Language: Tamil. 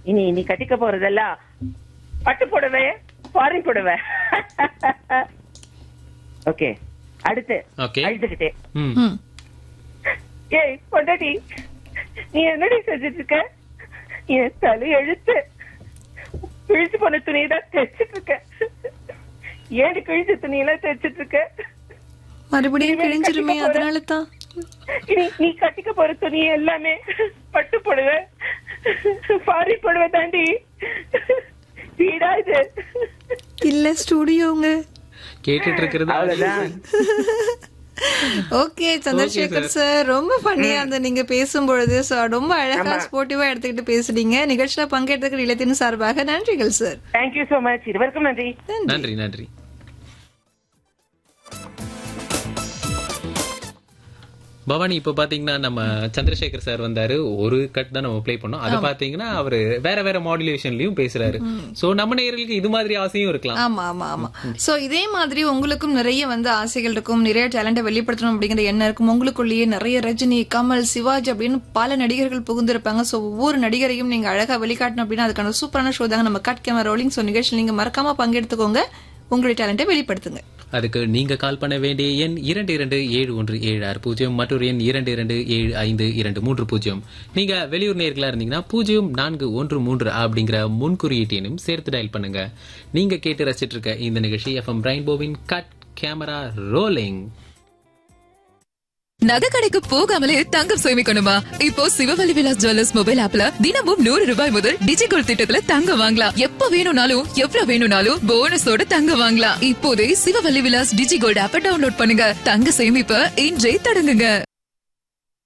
இனி நீ கட்டிக்க போறதெல்லாம் பட்டு புடவை ஃபாரின் புடவை ஓகே அடுத்து Okay. அழுதுகிட்டே ம் ம் ஏய் பொண்டாட்டி நீ என்னடி செஞ்சுட்டு இருக்க என் தலை எழுத்து கிழிச்சு போன துணியை தான் தைச்சிட்டு இருக்க ஏன் கிழிச்ச துணியெல்லாம் தைச்சிட்டு இருக்க மறுபடியும் இனிமேல் கிழிஞ்சிருமே கட்டிக்க போற. அதனால தான் இனி நீ கட்டிக்க போற துணி எல்லாமே பட்டு புடவை பாரி புடவை தாண்டி வீடா இது இல்ல ஸ்டுடியோங்க கேட்டுட்டு இருக்கிறது அவ்வளவுதான் ஓகே சந்திரசேகர் சார் ரொம்ப ஃபன்னியா இருந்த நீங்க பேசும்பொழுது So, ரொம்ப அழகா ஸ்போர்ட்டிவா எடுத்துக்கிட்டு பேசுறீங்க நிகழ்ச்சியில பங்கேற்றதுக்கு இலத்தின் சார்பாக நன்றிகள் சார் தேங்க்யூ சோ மச் இருவருக்கும் நன்றி நன்றி நன்றி பவானி இப்ப பாத்தீங்கன்னா நம்ம சந்திரசேகர் சார் வந்தாரு ஒரு கட் தான் நம்ம ப்ளே பண்ணோம் அது பாத்தீங்கன்னா அவரு வேற வேற மாடுலேஷன்லயும் பேசுறாரு சோ நம்ம நேயர்களுக்கு இது மாதிரி ஆசையும் இருக்கலாம் ஆமா ஆமா ஆமா சோ இதே மாதிரி உங்களுக்கும் நிறைய வந்து ஆசைகள் இருக்கும் நிறைய டேலண்ட வெளிப்படுத்தணும் அப்படிங்கிற எண்ணம் இருக்கும் உங்களுக்குள்ளேயே நிறைய ரஜினி கமல் சிவாஜி அப்படின்னு பல நடிகர்கள் புகுந்திருப்பாங்க சோ ஒவ்வொரு நடிகரையும் நீங்க அழகா வெளிக்காட்டணும் அப்படின்னா அதுக்கான சூப்பரான ஷோ தாங்க நம்ம கட் கேமரா ரோலிங் சோ நிகழ்ச்சியில் நீங்க மறக்காம பங்கெடுத்துக்கோங்க உங்களுடைய டேலண்ட்டை வெளிப்படுத்துங்க அதுக்கு நீங்க கால் பண்ண வேண்டிய எண் இரண்டு இரண்டு ஏழு ஒன்று ஏழு ஆறு பூஜ்ஜியம் மற்றொரு எண் இரண்டு இரண்டு ஏழு ஐந்து இரண்டு மூன்று பூஜ்ஜியம் நீங்க வெளியூர் நேர்களா இருந்தீங்கன்னா பூஜ்ஜியம் நான்கு ஒன்று மூன்று அப்படிங்கிற முன்குறியீட்டையும் சேர்த்து டயல் பண்ணுங்க நீங்க கேட்டு ரசிச்சிட்டு இருக்க இந்த நிகழ்ச்சி எஃப்எம் ரெயின்போவின் கட் கேமரா ரோலிங் நகை கடைக்கு போகாமலே தங்கம் சேமிக்கணுமா இப்போ சிவவழி விலாஸ் ஜுவல்லர்ஸ் மொபைல் ஆப்ல தினமும் நூறு ரூபாய் முதல் டிஜிகோல்ட் திட்டத்துல தங்கம் வாங்கலாம் எப்ப வேணும்னாலும் எவ்வளவு வேணும்னாலும் போனஸோட தங்கம் வாங்கலாம் இப்போதே சிவவழி விலாஸ் டிஜிகோல்ட் ஆப்ப டவுன்லோட் பண்ணுங்க தங்க சேமிப்ப இன்றே தொடங்குங்க